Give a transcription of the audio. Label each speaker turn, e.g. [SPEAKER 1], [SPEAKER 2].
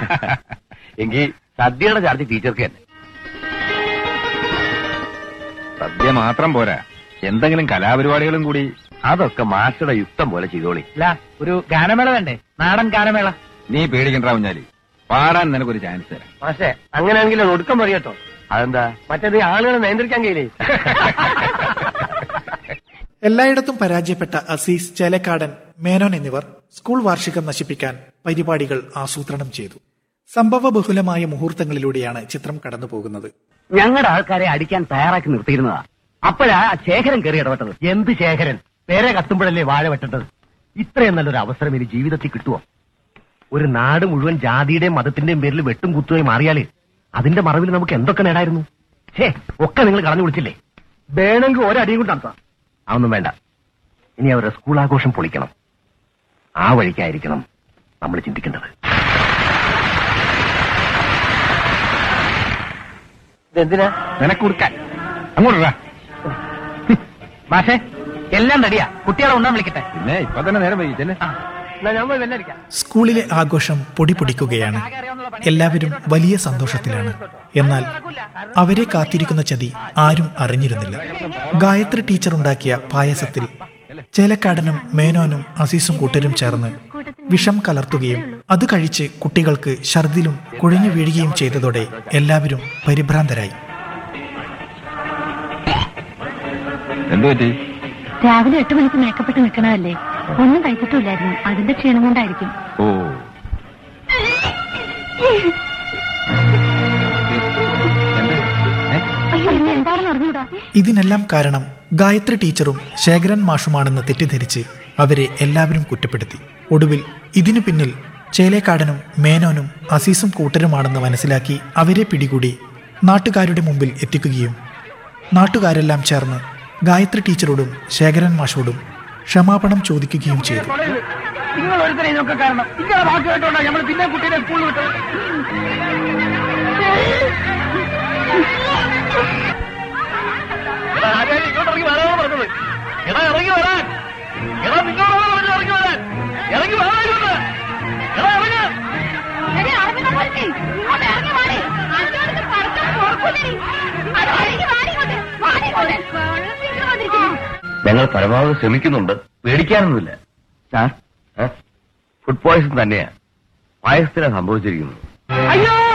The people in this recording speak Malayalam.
[SPEAKER 1] എങ്കിൽ സദ്യയുടെ ചാർജ് ടീച്ചർക്ക് തന്നെ
[SPEAKER 2] സദ്യ മാത്രം പോരാ എന്തെങ്കിലും കലാപരിപാടികളും കൂടി
[SPEAKER 1] അതൊക്കെ മാസ്റ്ററുടെ യുക്തം പോലെ ചെയ്തോളി
[SPEAKER 3] അല്ല ഒരു ഗാനമേള വേണ്ടേ നാടൻ ഗാനമേള
[SPEAKER 2] നീ പേടിക്കണ്ട ഊഞ്ഞാലി പാടാൻ നിനക്കൊരു ചാൻസ് തരാം
[SPEAKER 3] പക്ഷേ അങ്ങനെയാണെങ്കിൽ ഒടുക്കം പറയട്ടോ
[SPEAKER 1] അതെന്താ
[SPEAKER 3] മറ്റേത് ആളുകളെ നിയന്ത്രിക്കാൻ കഴിയില്ലേ
[SPEAKER 4] എല്ലായിടത്തും പരാജയപ്പെട്ട അസീസ് ചേലക്കാടൻ മേനോൻ എന്നിവർ സ്കൂൾ വാർഷികം നശിപ്പിക്കാൻ പരിപാടികൾ ആസൂത്രണം ചെയ്തു സംഭവബഹുലമായ മുഹൂർത്തങ്ങളിലൂടെയാണ് ചിത്രം കടന്നുപോകുന്നത്
[SPEAKER 1] ഞങ്ങളുടെ ആൾക്കാരെ അടിക്കാൻ തയ്യാറാക്കി നിർത്തിയിരുന്നതാ അപ്പോഴാ ആ ശേഖരൻ കയറി ഇടപെട്ടത്
[SPEAKER 3] എന്ത് ശേഖരൻ പേരെ കത്തുമ്പോഴല്ലേ വാഴ വെട്ടേണ്ടത് ഇത്രയും നല്ലൊരു അവസരം ഇനി ജീവിതത്തിൽ കിട്ടുമോ ഒരു നാട് മുഴുവൻ ജാതിയുടെയും മതത്തിന്റെയും പേരിൽ വെട്ടും കുത്തുമായി മാറിയാല് അതിന്റെ മറവിൽ നമുക്ക് എന്തൊക്കെ നേടായിരുന്നു ഛേ ഒക്കെ നിങ്ങൾ കളഞ്ഞു വിളിച്ചില്ലേ വേണമെങ്കിൽ ഒരടിയും കൊണ്ട് നടത്താം അതൊന്നും വേണ്ട ഇനി അവരുടെ സ്കൂൾ ആഘോഷം പൊളിക്കണം ആ വഴിക്കായിരിക്കണം നമ്മൾ ചിന്തിക്കേണ്ടത് ഇതെന്തിനാ
[SPEAKER 2] നിനക്ക് കൊടുക്കാൻ അങ്ങോട്ട് വാ.
[SPEAKER 3] മാഷേ എല്ലാം റെഡിയാ കുട്ടികളെ ഉണ്ടാൻ വിളിക്കട്ടെ
[SPEAKER 2] പിന്നെ ഇപ്പൊ തന്നെ നേരം വൈകിച്ചല്ലേ
[SPEAKER 3] നമ്മൾ വെല്ലടിക്കാം
[SPEAKER 4] സ്കൂളിലെ ആഘോഷം പൊടി പൊടിക്കുകയാണ് എല്ലാവരും വലിയ സന്തോഷത്തിലാണ് എന്നാൽ അവരെ കാത്തിരിക്കുന്ന ചതി ആരും അറിഞ്ഞിരുന്നില്ല ഗായത്രി ടീച്ചർ ഉണ്ടാക്കിയ പായസത്തിൽ ചേലക്കാടനും മേനോനും അസീസും കൂട്ടരും ചേർന്ന് വിഷം കലർത്തുകയും അത് കഴിച്ച് കുട്ടികൾക്ക് ഛർദിലും കുഴഞ്ഞു വീഴുകയും ചെയ്തതോടെ എല്ലാവരും പരിഭ്രാന്തരായി
[SPEAKER 2] എന്തു പറ്റി
[SPEAKER 5] രാവിലെ എട്ട് മണിക്ക് മേക്കപ്പെട്ട് നിൽക്കണതല്ലേ ഒന്നും കഴിച്ചിട്ടില്ലായിരുന്നു അതിന്റെ ക്ഷീണം കൊണ്ടായിരിക്കും
[SPEAKER 2] ഓ എന്ത്? ഏ?
[SPEAKER 5] അയ്യോ ഇന്ന് എന്താണെന്ന് അറിഞ്ഞൂടാ
[SPEAKER 4] ഇതിനെല്ലാം കാരണം ഗായത്രി ടീച്ചറും ശേഖരൻ മാഷുമാണെന്ന് തെറ്റിദ്ധരിച്ച് അവരെ എല്ലാവരും കുറ്റപ്പെടുത്തി ഒടുവിൽ ഇതിനു പിന്നിൽ ചേലേക്കാടനും മേനോനും അസീസും കൂട്ടരുമാണെന്ന് മനസ്സിലാക്കി അവരെ പിടികൂടി നാട്ടുകാരുടെ മുമ്പിൽ എത്തിക്കുകയും നാട്ടുകാരെല്ലാം ചേർന്ന് ഗായത്രി ടീച്ചറോടും ശേഖരൻ മാഷോടും ക്ഷമാപണം ചോദിക്കുകയും ചെയ്തു
[SPEAKER 3] നിങ്ങൾ ഒരുത്തരെ ഇതൊക്കെ കാരണം ഇങ്ങനെ വാക്ക് കേട്ടോണ്ടാ നമ്മൾ പിന്നെ കുട്ടീനെ സ്കൂളിൽ വിട്ടത് ഇങ്ങോട്ട് ഇറങ്ങി വരാനാണ് പറഞ്ഞത് എടാ ഇറങ്ങി വരാൻ എടാ നിങ്ങളോടാണ് പറഞ്ഞത് ഇറങ്ങി വരാൻ ഇറങ്ങി വരാൻ ഇങ്ങോട്ട്. എടാ ഇറങ്ങി
[SPEAKER 1] ഞങ്ങൾ പരമാവധി ശ്രമിക്കുന്നുണ്ട് പേടിക്കാനൊന്നുമില്ല സാർ ഫുഡ് പോയ്സൺ തന്നെയാ പായസത്തിനാ സംഭവിച്ചിരിക്കുന്നത്
[SPEAKER 3] അയ്യോ